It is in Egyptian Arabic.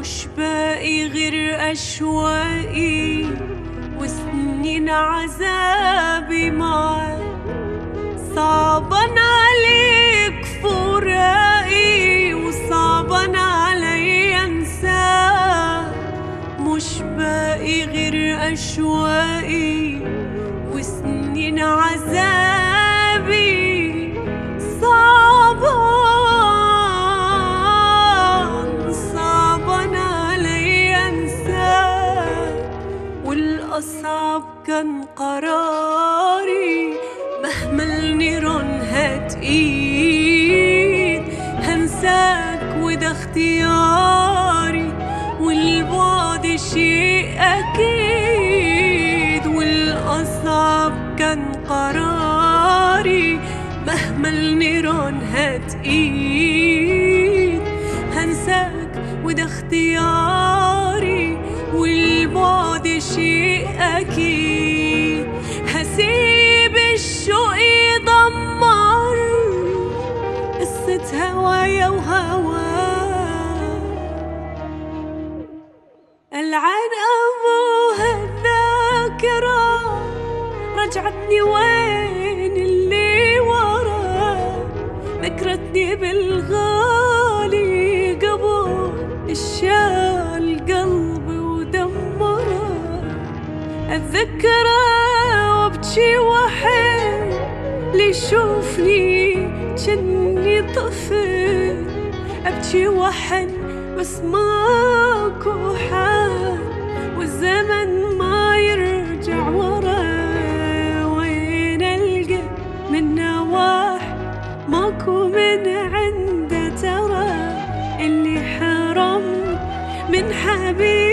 مش باقي غير أشواقي وسنين عذابي معاك صعبان عليك فراقي وصعبان علي انساك مش باقي غير أشواقي وسنين عذابي صعبان صعبان علي انساك والأصعب كان قراري مهما النيران هتقيد هنساك وده اختياري والبعد شيء أكيد والأصعب كان قراري مهما النيران هتقيد هنساك وده اختياري والبعد شيء أكيد هسيب الشوق يدمر قصة هوايا وهواك العين أبوها الذاكرة رجعتني وين اللي ورا ذكرتني بالغالي قبل الشال قلبي ودمره الذكرى وابكي وحيد ليشوفني جني طفل ابكي وحن بس ماكو حال والزمن ما يرجع ورا وين القى من نواح ماكو من عنده ترى اللي حرم من حبيب